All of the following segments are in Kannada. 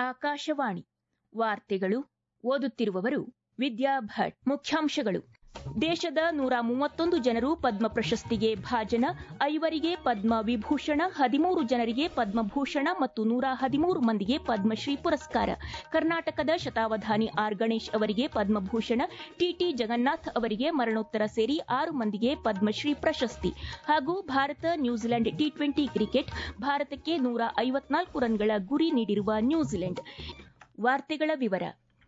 ಆಕಾಶವಾಣಿ ವಾರ್ತೆಗಳು ಓದುತ್ತಿರುವವರು ವಿದ್ಯಾ ಭಟ್ ಮುಖ್ಯಾಂಶಗಳು ದೇಶದ ನೂರ ಮೂವತ್ತೊಂದು ಜನರು ಪದ್ಮ ಪ್ರಶಸ್ತಿಗೆ ಭಾಜನ ಐವರಿಗೆ ಪದ್ಮ ವಿಭೂಷಣ ಹದಿಮೂರು ಜನರಿಗೆ ಪದ್ಮಭೂಷಣ ಮತ್ತು ನೂರ ಹದಿಮೂರು ಮಂದಿಗೆ ಪದ್ಮಶ್ರೀ ಪುರಸ್ಕಾರ ಕರ್ನಾಟಕದ ಶತಾವಧಾನಿ ಆರ್ ಗಣೇಶ್ ಅವರಿಗೆ ಪದ್ಮಭೂಷಣ ಟಿಟಿ ಜಗನ್ನಾಥ್ ಅವರಿಗೆ ಮರಣೋತ್ತರ ಸೇರಿ ಆರು ಮಂದಿಗೆ ಪದ್ಮಶ್ರೀ ಪ್ರಶಸ್ತಿ ಹಾಗೂ Bharat New Zealand T twenty cricket ಭಾರತಕ್ಕೆ ನೂರ ಐವತ್ನಾಲ್ಕು ರನ್ಗಳ ಗುರಿ ನೀಡಿರುವ ನ್ಯೂಜಿಲೆಂಡ್ ವಾರ್ತೆಗಳ ವಿವರ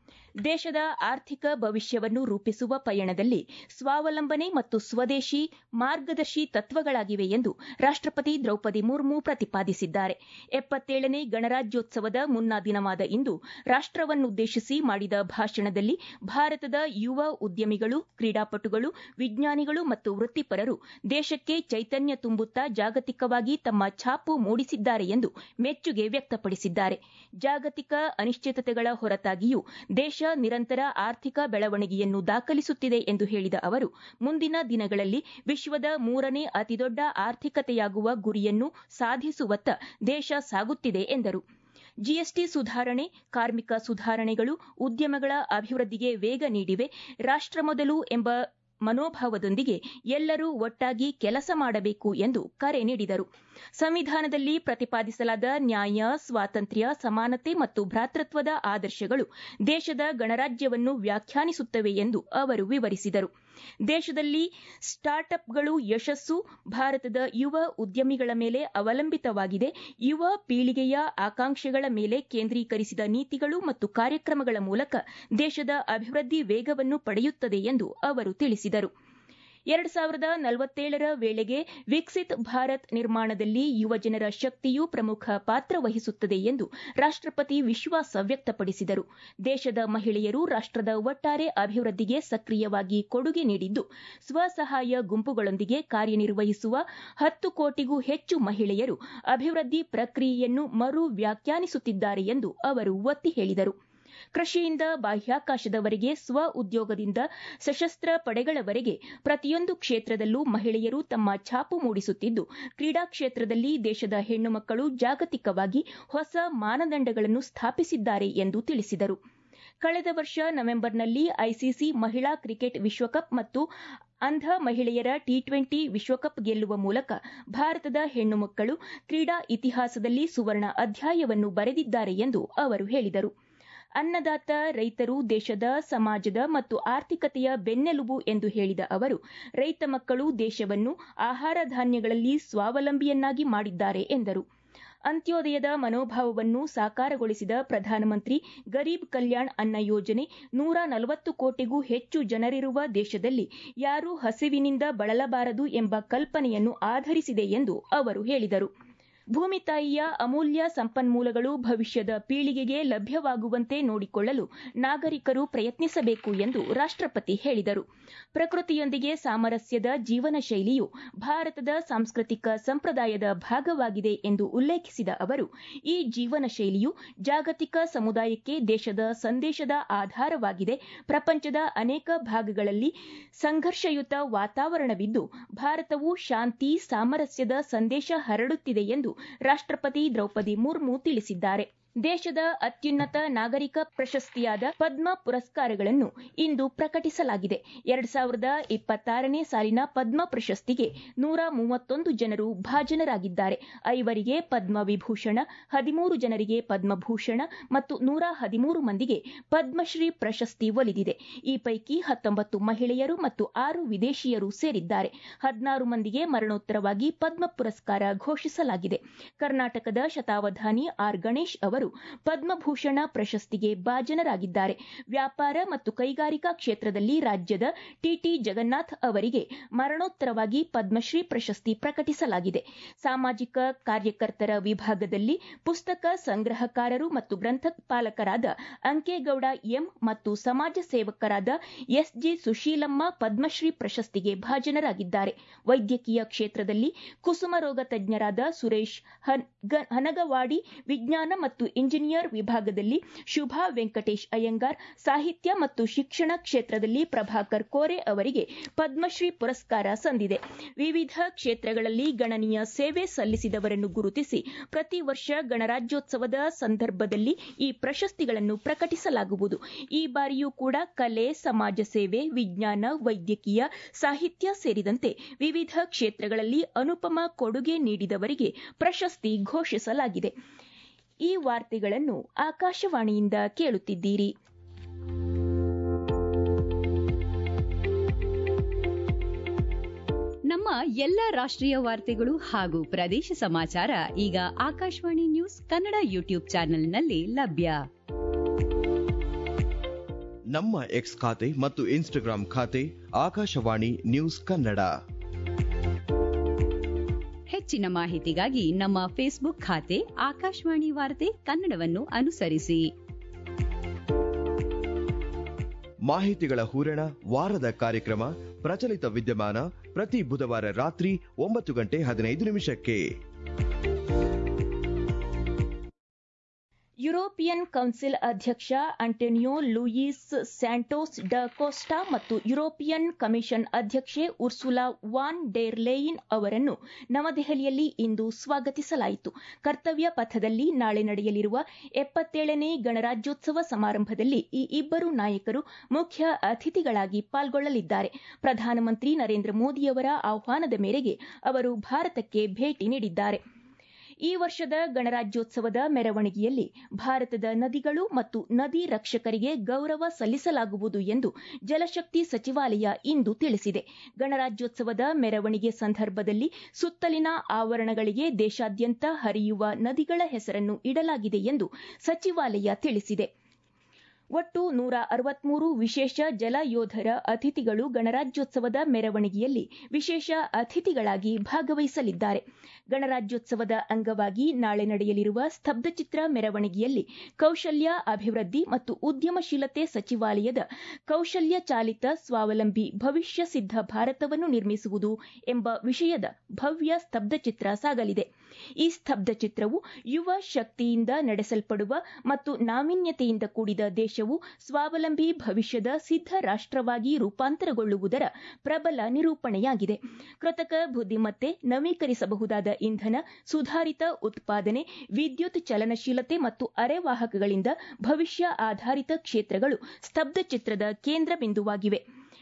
ದೇಶದ ಆರ್ಥಿಕ ಭವಿಷ್ಯವನ್ನು ರೂಪಿಸುವ ಪಯಣದಲ್ಲಿ ಸ್ವಾವಲಂಬನೆ ಮತ್ತು ಸ್ವದೇಶಿ ಮಾರ್ಗದರ್ಶಿ ತತ್ವಗಳಾಗಿವೆ ಎಂದು ರಾಷ್ಟಪತಿ ದ್ರೌಪದಿ ಮುರ್ಮು ಪ್ರತಿಪಾದಿಸಿದ್ದಾರೆ ಎಪ್ಪತ್ತೇಳನೇ ಗಣರಾಜ್ಯೋತ್ಸವದ ಮುನ್ನಾ ದಿನವಾದ ಇಂದು ರಾಷ್ಟವನ್ನುದ್ದೇಶಿಸಿ ಮಾಡಿದ ಭಾಷಣದಲ್ಲಿ ಭಾರತದ ಯುವ ಉದ್ಯಮಿಗಳು ಕ್ರೀಡಾಪಟುಗಳು ವಿಜ್ಞಾನಿಗಳು ಮತ್ತು ವೃತ್ತಿಪರರು ದೇಶಕ್ಕೆ ಚೈತನ್ಯ ತುಂಬುತ್ತಾ ಜಾಗತಿಕವಾಗಿ ತಮ್ಮ ಛಾಪು ಮೂಡಿಸಿದ್ದಾರೆ ಎಂದು ಮೆಚ್ಚುಗೆ ವ್ಯಕ್ತಪಡಿಸಿದ್ದಾರೆ ಜಾಗತಿಕ ಅನಿಶ್ಚಿತತೆಗಳ ಹೊರತಾಗಿಯೂ ದೇಶ ನಿರಂತರ ಆರ್ಥಿಕ ಬೆಳವಣಿಗೆಯನ್ನು ದಾಖಲಿಸುತ್ತಿದೆ ಎಂದು ಹೇಳಿದ ಅವರು ಮುಂದಿನ ದಿನಗಳಲ್ಲಿ ವಿಶ್ವದ ಮೂರನೇ ಅತಿದೊಡ್ಡ ಆರ್ಥಿಕತೆಯಾಗುವ ಗುರಿಯನ್ನು ಸಾಧಿಸುವತ್ತ ದೇಶ ಸಾಗುತ್ತಿದೆ ಎಂದರು ಜಿಎಸ್ಟಿ ಸುಧಾರಣೆ ಕಾರ್ಮಿಕ ಸುಧಾರಣೆಗಳು ಉದ್ಯಮಗಳ ಅಭಿವೃದ್ಧಿಗೆ ವೇಗ ನೀಡಿವೆ ರಾಷ್ಟ ಮೊದಲು ಎಂಬ ಮನೋಭಾವದೊಂದಿಗೆ ಎಲ್ಲರೂ ಒಟ್ಟಾಗಿ ಕೆಲಸ ಮಾಡಬೇಕು ಎಂದು ಕರೆ ನೀಡಿದರು ಸಂವಿಧಾನದಲ್ಲಿ ಪ್ರತಿಪಾದಿಸಲಾದ ನ್ಯಾಯ ಸ್ವಾತಂತ್ರ್ಯ ಸಮಾನತೆ ಮತ್ತು ಭ್ರಾತೃತ್ವದ ಆದರ್ಶಗಳು ದೇಶದ ಗಣರಾಜ್ಯವನ್ನು ವ್ಯಾಖ್ಯಾನಿಸುತ್ತವೆ ಎಂದು ಅವರು ವಿವರಿಸಿದರು ದೇಶದಲ್ಲಿ ಸ್ಟಾರ್ಟ್ಅಪ್ಗಳು ಯಶಸ್ಸು ಭಾರತದ ಯುವ ಉದ್ಯಮಿಗಳ ಮೇಲೆ ಅವಲಂಬಿತವಾಗಿದೆ ಯುವ ಪೀಳಿಗೆಯ ಆಕಾಂಕ್ಷೆಗಳ ಮೇಲೆ ಕೇಂದ್ರೀಕರಿಸಿದ ನೀತಿಗಳು ಮತ್ತು ಕಾರ್ಯಕ್ರಮಗಳ ಮೂಲಕ ದೇಶದ ಅಭಿವೃದ್ಧಿ ವೇಗವನ್ನು ಪಡೆಯುತ್ತದೆ ಎಂದು ಅವರು ತಿಳಿಸಿದರು ಎರಡು ಸಾವಿರದ ನಲವತ್ತೇಳರ ವೇಳೆಗೆ ವಿಕಸಿತ್ ಭಾರತ್ ನಿರ್ಮಾಣದಲ್ಲಿ ಯುವಜನರ ಶಕ್ತಿಯು ಪ್ರಮುಖ ಪಾತ್ರ ವಹಿಸುತ್ತದೆ ಎಂದು ರಾಷ್ಟಪತಿ ವಿಶ್ವಾಸ ವ್ಯಕ್ತಪಡಿಸಿದರು ದೇಶದ ಮಹಿಳೆಯರು ರಾಷ್ಟದ ಒಟ್ಟಾರೆ ಅಭಿವೃದ್ಧಿಗೆ ಸಕ್ರಿಯವಾಗಿ ಕೊಡುಗೆ ನೀಡಿದ್ದು ಸ್ವಸಹಾಯ ಗುಂಪುಗಳೊಂದಿಗೆ ಕಾರ್ಯನಿರ್ವಹಿಸುವ ಹತ್ತು ಕೋಟಿಗೂ ಹೆಚ್ಚು ಮಹಿಳೆಯರು ಅಭಿವೃದ್ಧಿ ಪ್ರಕ್ರಿಯೆಯನ್ನು ಮರು ವ್ಯಾಖ್ಯಾನಿಸುತ್ತಿದ್ದಾರೆ ಎಂದು ಅವರು ಒತ್ತಿ ಹೇಳಿದರು ಕೃಷಿಯಿಂದ ಬಾಹ್ಯಾಕಾಶದವರೆಗೆ ಸ್ವ ಉದ್ಯೋಗದಿಂದ ಸಶಸ್ತ್ರ ಪಡೆಗಳವರೆಗೆ ಪ್ರತಿಯೊಂದು ಕ್ಷೇತ್ರದಲ್ಲೂ ಮಹಿಳೆಯರು ತಮ್ಮ ಛಾಪು ಮೂಡಿಸುತ್ತಿದ್ದು ಕ್ರೀಡಾ ಕ್ಷೇತ್ರದಲ್ಲಿ ದೇಶದ ಹೆಣ್ಣು ಮಕ್ಕಳು ಜಾಗತಿಕವಾಗಿ ಹೊಸ ಮಾನದಂಡಗಳನ್ನು ಸ್ಥಾಪಿಸಿದ್ದಾರೆ ಎಂದು ತಿಳಿಸಿದರು ಕಳೆದ ವರ್ಷ ನವೆಂಬರ್ನಲ್ಲಿ ಐಸಿಸಿ ಮಹಿಳಾ ಕ್ರಿಕೆಟ್ ವಿಶ್ವಕಪ್ ಮತ್ತು ಅಂಧ ಮಹಿಳೆಯರ ಟಿ ಟ್ವೆಂಟಿ ವಿಶ್ವಕಪ್ ಗೆಲ್ಲುವ ಮೂಲಕ ಭಾರತದ ಹೆಣ್ಣು ಮಕ್ಕಳು ಕ್ರೀಡಾ ಇತಿಹಾಸದಲ್ಲಿ ಸುವರ್ಣ ಅಧ್ಯಾಯವನ್ನು ಬರೆದಿದ್ದಾರೆ ಎಂದು ಅವರು ಹೇಳಿದರು ಅನ್ನದಾತ ರೈತರು ದೇಶದ ಸಮಾಜದ ಮತ್ತು ಆರ್ಥಿಕತೆಯ ಬೆನ್ನೆಲುಬು ಎಂದು ಹೇಳಿದ ಅವರು ರೈತ ಮಕ್ಕಳು ದೇಶವನ್ನು ಆಹಾರ ಧಾನ್ಯಗಳಲ್ಲಿ ಸ್ವಾವಲಂಬಿಯನ್ನಾಗಿ ಮಾಡಿದ್ದಾರೆ ಎಂದರು ಅಂತ್ಯೋದಯದ ಮನೋಭಾವವನ್ನು ಸಾಕಾರಗೊಳಿಸಿದ ಪ್ರಧಾನಮಂತ್ರಿ ಗರೀಬ್ ಕಲ್ಯಾಣ್ ಅನ್ನ ಯೋಜನೆ ನೂರ ನಲವತ್ತು ಕೋಟಿಗೂ ಹೆಚ್ಚು ಜನರಿರುವ ದೇಶದಲ್ಲಿ ಯಾರೂ ಹಸಿವಿನಿಂದ ಬಳಲಬಾರದು ಎಂಬ ಕಲ್ಪನೆಯನ್ನು ಆಧರಿಸಿದೆ ಎಂದು ಅವರು ಹೇಳಿದರು ಭೂಮಿ ತಾಯಿಯ ಅಮೂಲ್ಯ ಸಂಪನ್ಮೂಲಗಳು ಭವಿಷ್ಯದ ಪೀಳಿಗೆಗೆ ಲಭ್ಯವಾಗುವಂತೆ ನೋಡಿಕೊಳ್ಳಲು ನಾಗರಿಕರು ಪ್ರಯತ್ನಿಸಬೇಕು ಎಂದು ರಾಷ್ಟಪತಿ ಹೇಳಿದರು ಪ್ರಕೃತಿಯೊಂದಿಗೆ ಸಾಮರಸ್ಯದ ಜೀವನ ಶೈಲಿಯು ಭಾರತದ ಸಾಂಸ್ಕೃತಿಕ ಸಂಪ್ರದಾಯದ ಭಾಗವಾಗಿದೆ ಎಂದು ಉಲ್ಲೇಖಿಸಿದ ಅವರು ಈ ಜೀವನ ಶೈಲಿಯು ಜಾಗತಿಕ ಸಮುದಾಯಕ್ಕೆ ದೇಶದ ಸಂದೇಶದ ಆಧಾರವಾಗಿದೆ ಪ್ರಪಂಚದ ಅನೇಕ ಭಾಗಗಳಲ್ಲಿ ಸಂಘರ್ಷಯುತ ವಾತಾವರಣವಿದ್ದು ಭಾರತವು ಶಾಂತಿ ಸಾಮರಸ್ಯದ ಸಂದೇಶ ಹರಡುತ್ತಿದೆ ಎಂದು ರಾಷ್ಟಪತಿ ದ್ರೌಪದಿ ಮುರ್ಮು ತಿಳಿಸಿದ್ದಾರೆ ದೇಶದ ಅತ್ಯುನ್ನತ ನಾಗರಿಕ ಪ್ರಶಸ್ತಿಯಾದ ಪದ್ಮ ಪುರಸ್ಕಾರಗಳನ್ನು ಇಂದು ಪ್ರಕಟಿಸಲಾಗಿದೆ ಎರಡ್ ಸಾವಿರದ ಇಪ್ಪತ್ತಾರನೇ ಸಾಲಿನ ಪದ್ಮ ಪ್ರಶಸ್ತಿಗೆ ನೂರ ಮೂವತ್ತೊಂದು ಜನರು ಭಾಜನರಾಗಿದ್ದಾರೆ ಐವರಿಗೆ ಪದ್ಮ ವಿಭೂಷಣ ಹದಿಮೂರು ಜನರಿಗೆ ಪದ್ಮಭೂಷಣ ಮತ್ತು ನೂರ ಹದಿಮೂರು ಮಂದಿಗೆ ಪದ್ಮಶ್ರೀ ಪ್ರಶಸ್ತಿ ಒಲಿದಿದೆ ಈ ಪೈಕಿ ಹತ್ತೊಂಬತ್ತು ಮಹಿಳೆಯರು ಮತ್ತು ಆರು ವಿದೇಶಿಯರು ಸೇರಿದ್ದಾರೆ ಹದಿನಾರು ಮಂದಿಗೆ ಮರಣೋತ್ತರವಾಗಿ ಪದ್ಮ ಪುರಸ್ಕಾರ ಘೋಷಿಸಲಾಗಿದೆ ಕರ್ನಾಟಕದ ಶತಾವಧಾನಿ ಆರ್ ಗಣೇಶ್ ಅವರು ಪದ್ಮಭೂಷಣ ಪ್ರಶಸ್ತಿಗೆ ಭಾಜನರಾಗಿದ್ದಾರೆ ವ್ಯಾಪಾರ ಮತ್ತು ಕೈಗಾರಿಕಾ ಕ್ಷೇತ್ರದಲ್ಲಿ ರಾಜ್ಯದ ಟಿಟಿ ಜಗನ್ನಾಥ್ ಅವರಿಗೆ ಮರಣೋತ್ತರವಾಗಿ ಪದ್ಮಶ್ರೀ ಪ್ರಶಸ್ತಿ ಪ್ರಕಟಿಸಲಾಗಿದೆ ಸಾಮಾಜಿಕ ಕಾರ್ಯಕರ್ತರ ವಿಭಾಗದಲ್ಲಿ ಪುಸ್ತಕ ಸಂಗ್ರಹಕಾರರು ಮತ್ತು ಗ್ರಂಥಪಾಲಕರಾದ ಅಂಕೇಗೌಡ ಎಂ ಮತ್ತು ಸಮಾಜ ಸೇವಕರಾದ ಎಸ್ಜಿ ಸುಶೀಲಮ್ಮ ಪದ್ಮಶ್ರೀ ಪ್ರಶಸ್ತಿಗೆ ಭಾಜನರಾಗಿದ್ದಾರೆ ವೈದ್ಯಕೀಯ ಕ್ಷೇತ್ರದಲ್ಲಿ ಕುಸುಮ ರೋಗ ತಜ್ಞರಾದ ಸುರೇಶ್ ಹನಗವಾಡಿ ವಿಜ್ಞಾನ ಮತ್ತು ಇಂಜಿನಿಯರ್ ವಿಭಾಗದಲ್ಲಿ ಶುಭಾ ವೆಂಕಟೇಶ್ ಅಯ್ಯಂಗಾರ್ ಸಾಹಿತ್ಯ ಮತ್ತು ಶಿಕ್ಷಣ ಕ್ಷೇತ್ರದಲ್ಲಿ ಪ್ರಭಾಕರ್ ಕೋರೆ ಅವರಿಗೆ ಪದ್ಮಶ್ರೀ ಪುರಸ್ಕಾರ ಸಂದಿದೆ ವಿವಿಧ ಕ್ಷೇತ್ರಗಳಲ್ಲಿ ಗಣನೀಯ ಸೇವೆ ಸಲ್ಲಿಸಿದವರನ್ನು ಗುರುತಿಸಿ ಪ್ರತಿ ವರ್ಷ ಗಣರಾಜ್ಯೋತ್ಸವದ ಸಂದರ್ಭದಲ್ಲಿ ಈ ಪ್ರಶಸ್ತಿಗಳನ್ನು ಪ್ರಕಟಿಸಲಾಗುವುದು ಈ ಬಾರಿಯೂ ಕೂಡ ಕಲೆ ಸಮಾಜ ಸೇವೆ ವಿಜ್ಞಾನ ವೈದ್ಯಕೀಯ ಸಾಹಿತ್ಯ ಸೇರಿದಂತೆ ವಿವಿಧ ಕ್ಷೇತ್ರಗಳಲ್ಲಿ ಅನುಪಮ ಕೊಡುಗೆ ನೀಡಿದವರಿಗೆ ಪ್ರಶಸ್ತಿ ಘೋಷಿಸಲಾಗಿದೆ ಈ ವಾರ್ತೆಗಳನ್ನು ಆಕಾಶವಾಣಿಯಿಂದ ಕೇಳುತ್ತಿದ್ದೀರಿ ನಮ್ಮ ಎಲ್ಲ ರಾಷ್ಟ್ರೀಯ ವಾರ್ತೆಗಳು ಹಾಗೂ ಪ್ರದೇಶ ಸಮಾಚಾರ ಈಗ ಆಕಾಶವಾಣಿ ನ್ಯೂಸ್ ಕನ್ನಡ ಯೂಟ್ಯೂಬ್ ಚಾನೆಲ್ನಲ್ಲಿ ಲಭ್ಯ ನಮ್ಮ ಎಕ್ಸ್ ಖಾತೆ ಮತ್ತು ಇನ್ಸ್ಟಾಗ್ರಾಂ ಖಾತೆ ಆಕಾಶವಾಣಿ ನ್ಯೂಸ್ ಕನ್ನಡ ಹೆಚ್ಚಿನ ಮಾಹಿತಿಗಾಗಿ ನಮ್ಮ ಫೇಸ್ಬುಕ್ ಖಾತೆ ಆಕಾಶವಾಣಿ ವಾರ್ತೆ ಕನ್ನಡವನ್ನು ಅನುಸರಿಸಿ ಮಾಹಿತಿಗಳ ಹೂರಣ ವಾರದ ಕಾರ್ಯಕ್ರಮ ಪ್ರಚಲಿತ ವಿದ್ಯಮಾನ ಪ್ರತಿ ಬುಧವಾರ ರಾತ್ರಿ ಒಂಬತ್ತು ಗಂಟೆ ಹದಿನೈದು ನಿಮಿಷಕ್ಕೆ ಯುರೋಪಿಯನ್ ಕೌನ್ಸಿಲ್ ಅಧ್ಯಕ್ಷ Antonio Luis Santos da Costa ಮತ್ತು ಯುರೋಪಿಯನ್ ಕಮಿಷನ್ ಅಧ್ಯಕ್ಷೆ ಉರ್ಸುಲಾ ವಾನ್ ಡೇರ್ ಲೇಯಿನ್ ಅವರನ್ನು ನವದೆಹಲಿಯಲ್ಲಿ ಇಂದು ಸ್ವಾಗತಿಸಲಾಯಿತು ಕರ್ತವ್ಯ ಪಥದಲ್ಲಿ ನಾಳೆ ನಡೆಯಲಿರುವ ಎಪ್ಪತ್ತೇಳನೇ ಗಣರಾಜ್ಯೋತ್ಸವ ಸಮಾರಂಭದಲ್ಲಿ ಈ ಇಬ್ಬರು ನಾಯಕರು ಮುಖ್ಯ ಅತಿಥಿಗಳಾಗಿ ಪಾಲ್ಗೊಳ್ಳಲಿದ್ದಾರೆ ಪ್ರಧಾನಮಂತ್ರಿ ನರೇಂದ್ರ ಮೋದಿಯವರ ಆಹ್ವಾನದ ಮೇರೆಗೆ ಅವರು ಭಾರತಕ್ಕೆ ಭೇಟಿ ನೀಡಿದ್ದಾರೆ ಈ ವರ್ಷದ ಗಣರಾಜ್ಯೋತ್ಸವದ ಮೆರವಣಿಗೆಯಲ್ಲಿ ಭಾರತದ ನದಿಗಳು ಮತ್ತು ನದಿ ರಕ್ಷಕರಿಗೆ ಗೌರವ ಸಲ್ಲಿಸಲಾಗುವುದು ಎಂದು ಜಲಶಕ್ತಿ ಸಚಿವಾಲಯ ಇಂದು ತಿಳಿಸಿದೆ ಗಣರಾಜ್ಯೋತ್ಸವದ ಮೆರವಣಿಗೆ ಸಂದರ್ಭದಲ್ಲಿ ಸುತ್ತಲಿನ ಆವರಣಗಳಿಗೆ ದೇಶಾದ್ಯಂತ ಹರಿಯುವ ನದಿಗಳ ಹೆಸರನ್ನು ಇಡಲಾಗಿದೆ ಎಂದು ಸಚಿವಾಲಯ ತಿಳಿಸಿದೆ ಒಟ್ಟು ನೂರ ಅರವತ್ಮೂರು ವಿಶೇಷ ಜಲ ಯೋಧರ ಅತಿಥಿಗಳು ಗಣರಾಜ್ಯೋತ್ಸವದ ಮೆರವಣಿಗೆಯಲ್ಲಿ ವಿಶೇಷ ಅತಿಥಿಗಳಾಗಿ ಭಾಗವಹಿಸಲಿದ್ದಾರೆ ಗಣರಾಜ್ಯೋತ್ಸವದ ಅಂಗವಾಗಿ ನಾಳೆ ನಡೆಯಲಿರುವ ಸ್ತಬ್ಧಚಿತ್ರ ಮೆರವಣಿಗೆಯಲ್ಲಿ ಕೌಶಲ್ಯ ಅಭಿವೃದ್ಧಿ ಮತ್ತು ಉದ್ಯಮಶೀಲತೆ ಸಚಿವಾಲಯದ ಕೌಶಲ್ಯ ಚಾಲಿತ ಸ್ವಾವಲಂಬಿ ಭವಿಷ್ಯ ಸಿದ್ಧ ಭಾರತವನ್ನು ನಿರ್ಮಿಸುವುದು ಎಂಬ ವಿಷಯದ ಭವ್ಯ ಸ್ತಬ್ಧಚಿತ್ರ ಸಾಗಲಿದೆ ಈ ಸ್ತಬ್ಧಚಿತ್ರವು ಯುವ ಶಕ್ತಿಯಿಂದ ನಡೆಸಲ್ಪಡುವ ಮತ್ತು ನಾವೀನ್ಯತೆಯಿಂದ ಕೂಡಿದ ದೇಶವು ಸ್ವಾವಲಂಬಿ ಭವಿಷ್ಯದ ಸಿದ್ಧ ರಾಷ್ಟವಾಗಿ ರೂಪಾಂತರಗೊಳ್ಳುವುದರ ಪ್ರಬಲ ನಿರೂಪಣೆಯಾಗಿದೆ ಕೃತಕ ಬುದ್ದಿಮತ್ತೆ ನವೀಕರಿಸಬಹುದಾದ ಇಂಧನ ಸುಧಾರಿತ ಉತ್ಪಾದನೆ ವಿದ್ಯುತ್ ಚಲನಶೀಲತೆ ಮತ್ತು ಅರೆವಾಹಕಗಳಿಂದ ಭವಿಷ್ಯ ಆಧಾರಿತ ಕ್ಷೇತ್ರಗಳು ಸ್ತಬ್ಧಚಿತ್ರದ ಕೇಂದ್ರ ಬಿಂದುವಾಗಿವೆ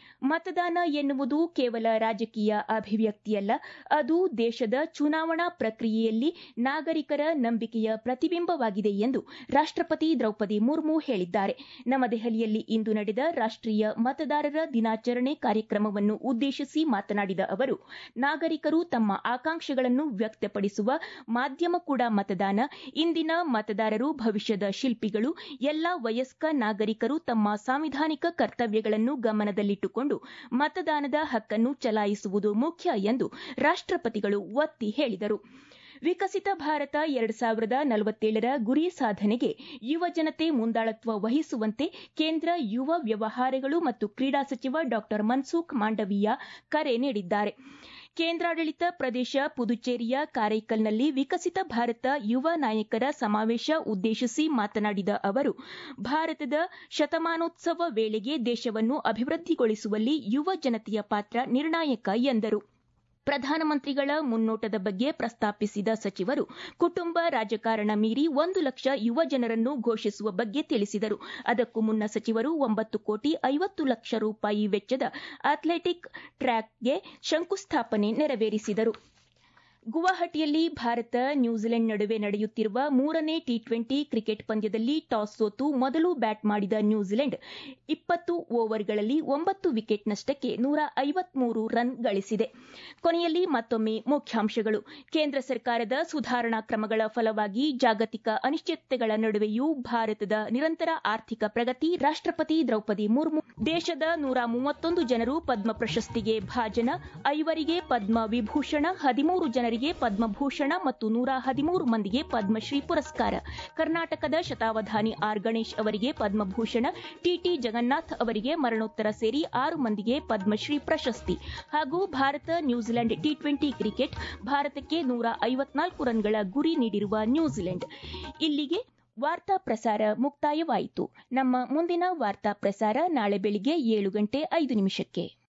ಮತದಾನ ಎನ್ನುವುದು ಕೇವಲ ರಾಜಕೀಯ ಅಭಿವ್ಯಕ್ತಿಯಲ್ಲ ಅದು ದೇಶದ ಚುನಾವಣಾ ಪ್ರಕ್ರಿಯೆಯಲ್ಲಿ ನಾಗರಿಕರ ನಂಬಿಕೆಯ ಪ್ರತಿಬಿಂಬವಾಗಿದೆ ಎಂದು ರಾಷ್ಟಪತಿ ದ್ರೌಪದಿ ಮುರ್ಮು ಹೇಳಿದ್ದಾರೆ ನವದೆಹಲಿಯಲ್ಲಿ ಇಂದು ನಡೆದ ರಾಷ್ಟೀಯ ಮತದಾರರ ದಿನಾಚರಣೆ ಕಾರ್ಯಕ್ರಮವನ್ನು ಉದ್ದೇಶಿಸಿ ಮಾತನಾಡಿದ ಅವರು ನಾಗರಿಕರು ತಮ್ಮ ಆಕಾಂಕ್ಷೆಗಳನ್ನು ವ್ಯಕ್ತಪಡಿಸುವ ಮಾಧ್ಯಮ ಕೂಡ ಮತದಾನ ಇಂದಿನ ಮತದಾರರು ಭವಿಷ್ಯದ ಶಿಲ್ಪಿಗಳು ಎಲ್ಲಾ ವಯಸ್ಕ ನಾಗರಿಕರು ತಮ್ಮ ಸಾಂವಿಧಾನಿಕ ಕರ್ತವ್ಯಗಳನ್ನು ಗಮನದಲ್ಲಿಟ್ಟುಕೊಂಡು ಮತದಾನದ ಹಕ್ಕನ್ನು ಚಲಾಯಿಸುವುದು ಮುಖ್ಯ ಎಂದು ರಾಷ್ಟಪತಿಗಳು ಒತ್ತಿ ಹೇಳಿದರು ವಿಕಸಿತ ಭಾರತ ಎರಡು ಸಾವಿರದ ನಲವತ್ತೇಳರ ಗುರಿ ಸಾಧನೆಗೆ ಯುವ ಜನತೆ ಮುಂದಾಳತ್ವ ವಹಿಸುವಂತೆ ಕೇಂದ್ರ ಯುವ ವ್ಯವಹಾರಗಳು ಮತ್ತು ಕ್ರೀಡಾ ಸಚಿವ ಡಾ ಮನ್ಸುಖ್ ಮಾಂಡವೀಯ ಕರೆ ನೀಡಿದ್ದಾರೆ ಕೇಂದ್ರಾಡಳಿತ ಪ್ರದೇಶ ಪುದುಚೇರಿಯ ಕಾರೈಕಲ್ನಲ್ಲಿ ವಿಕಸಿತ ಭಾರತ ಯುವ ನಾಯಕರ ಸಮಾವೇಶ ಉದ್ದೇಶಿಸಿ ಮಾತನಾಡಿದ ಅವರು ಭಾರತದ ಶತಮಾನೋತ್ಸವ ವೇಳೆಗೆ ದೇಶವನ್ನು ಅಭಿವೃದ್ಧಿಗೊಳಿಸುವಲ್ಲಿ ಯುವ ಜನತೆಯ ಪಾತ್ರ ನಿರ್ಣಾಯಕ ಎಂದರು ಪ್ರಧಾನಮಂತ್ರಿಗಳ ಮುನ್ನೋಟದ ಬಗ್ಗೆ ಪ್ರಸ್ತಾಪಿಸಿದ ಸಚಿವರು ಕುಟುಂಬ ರಾಜಕಾರಣ ಮೀರಿ ಒಂದು ಲಕ್ಷ ಯುವ ಜನರನ್ನು ಘೋಷಿಸುವ ಬಗ್ಗೆ ತಿಳಿಸಿದರು ಅದಕ್ಕೂ ಮುನ್ನ ಸಚಿವರು ಒಂಬತ್ತು ಕೋಟಿ ಐವತ್ತು ಲಕ್ಷ ರೂಪಾಯಿ ವೆಚ್ಚದ ಅಥ್ಲೆಟಿಕ್ ಟ್ರ್ಯಾಕ್ಗೆ ಶಂಕುಸ್ಥಾಪನೆ ನೆರವೇರಿಸಿದರು ಗುವಾಹಟಿಯಲ್ಲಿ ಭಾರತ ನ್ಯೂಜಿಲೆಂಡ್ ನಡುವೆ ನಡೆಯುತ್ತಿರುವ ಮೂರನೇ ಟಿ ಟ್ವೆಂಟಿ ಕ್ರಿಕೆಟ್ ಪಂದ್ಯದಲ್ಲಿ ಟಾಸ್ ಸೋತು ಮೊದಲು ಬ್ಯಾಟ್ ಮಾಡಿದ ನ್ಯೂಜಿಲೆಂಡ್ ಇಪ್ಪತ್ತು ಓವರ್ಗಳಲ್ಲಿ ಒಂಬತ್ತು ವಿಕೆಟ್ ನಷ್ಟಕ್ಕೆ ನೂರ ಐವತ್ಮೂರು ರನ್ ಗಳಿಸಿದೆ ಕೊನೆಯಲ್ಲಿ ಮತ್ತೊಮ್ಮೆ ಮುಖ್ಯಾಂಶಗಳು ಕೇಂದ್ರ ಸರ್ಕಾರದ ಸುಧಾರಣಾ ಕ್ರಮಗಳ ಫಲವಾಗಿ ಜಾಗತಿಕ ಅನಿಶ್ಚಿತತೆಗಳ ನಡುವೆಯೂ ಭಾರತದ ನಿರಂತರ ಆರ್ಥಿಕ ಪ್ರಗತಿ ರಾಷ್ಟಪತಿ ದ್ರೌಪದಿ ಮುರ್ಮು ದೇಶದ ನೂರ ಮೂವತ್ತೊಂದು ಜನರು ಪದ್ಮ ಪ್ರಶಸ್ತಿಗೆ ಭಾಜನ ಐವರಿಗೆ ಪದ್ಮ ವಿಭೂಷಣ ಹದಿಮೂರು ಜನರಿಗೆ ಪದ್ಮಭೂಷಣ ಮತ್ತು ನೂರ ಹದಿಮೂರು ಮಂದಿಗೆ ಪದ್ಮಶ್ರೀ ಪುರಸ್ಕಾರ ಕರ್ನಾಟಕದ ಶತಾವಧಾನಿ ಆರ್ ಗಣೇಶ್ ಅವರಿಗೆ ಪದ್ಮಭೂಷಣ ಟಿಟಿ ಜಗನ್ನಾಥ್ ಅವರಿಗೆ ಮರಣೋತ್ತರ ಸೇರಿ ಆರು ಮಂದಿಗೆ ಪದ್ಮಶ್ರೀ ಪ್ರಶಸ್ತಿ ಹಾಗೂ Bharat New Zealand T twenty cricket ಭಾರತಕ್ಕೆ ನೂರ ಐವತ್ನಾಲ್ಕು ರನ್ಗಳ ಗುರಿ ನೀಡಿರುವ ನ್ಯೂಜಿಲೆಂಡ್ ಇಲ್ಲಿಗೆ ವಾರ್ತಾ ಪ್ರಸಾರ ಮುಕ್ತಾಯವಾಯಿತು ನಮ್ಮ ಮುಂದಿನ ವಾರ್ತಾ ಪ್ರಸಾರ ನಾಳೆ ಬೆಳಿಗ್ಗೆ ಏಳು ಗಂಟೆ ಐದು ನಿಮಿಷಕ್ಕೆ